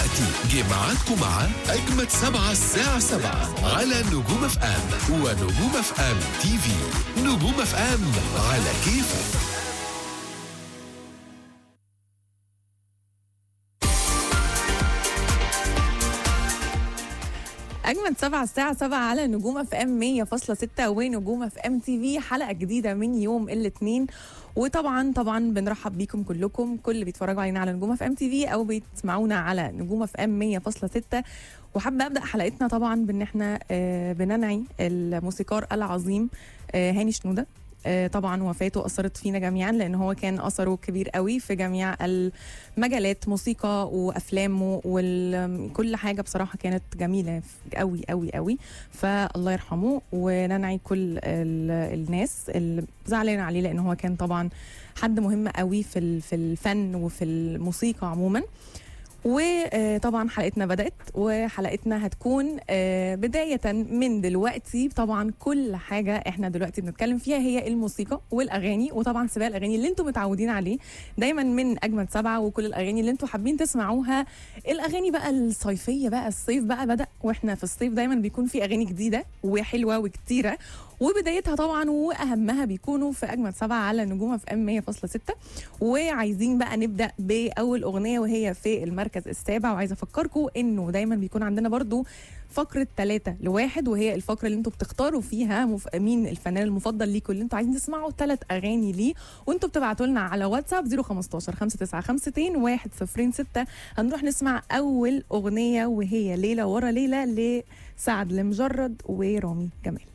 دلوقتي جه ميعادكم مع أجمد سبعة الساعة سبعة على نجوم اف ام ونجوم اف ام تي في نجوم اف ام على كيفك أجمد سبعة الساعة سبعة على نجوم اف ام 100.6 ونجوم اف ام تي في حلقة جديدة من يوم الاثنين وطبعا طبعا بنرحب بيكم كلكم كل اللي بيتفرجوا علينا على نجوم اف ام تي في او بيسمعونا على نجوم اف ام 100.6 وحابة ابدا حلقتنا طبعا بان احنا آه، بننعي الموسيقار العظيم آه، هاني شنودة آه، طبعا وفاته اثرت فينا جميعا لان هو كان اثره كبير قوي في جميع المجالات موسيقى وافلامه وكل حاجه بصراحه كانت جميله قوي قوي قوي فالله يرحمه وننعي كل ال- الناس اللي زعلانه عليه لان هو كان طبعا حد مهم قوي في ال- في الفن وفي الموسيقى عموما وطبعا حلقتنا بدأت وحلقتنا هتكون آه، بداية من دلوقتي طبعا كل حاجة احنا دلوقتي بنتكلم فيها هي الموسيقى والأغاني وطبعا سباق الأغاني اللي انتم متعودين عليه دايما من أجمد سبعة وكل الأغاني اللي انتم حابين تسمعوها الأغاني بقى الصيفية بقى الصيف بقى بدأ واحنا في الصيف دايما بيكون في أغاني جديدة وحلوة وكتيرة وبدايتها طبعا واهمها بيكونوا في اجمد سبعه على نجوم في ام 100.6 وعايزين بقى نبدا باول اغنيه وهي في المركز السابع وعايزه افكركم انه دايما بيكون عندنا برضو فقره ثلاثة لواحد وهي الفقره اللي انتوا بتختاروا فيها مف... مين الفنان المفضل ليكم اللي انتوا عايزين تسمعوا ثلاث اغاني ليه وانتوا بتبعتوا لنا على واتساب 015 5952 106 هنروح نسمع اول اغنيه وهي ليله ورا ليله لسعد المجرد ورامي جمال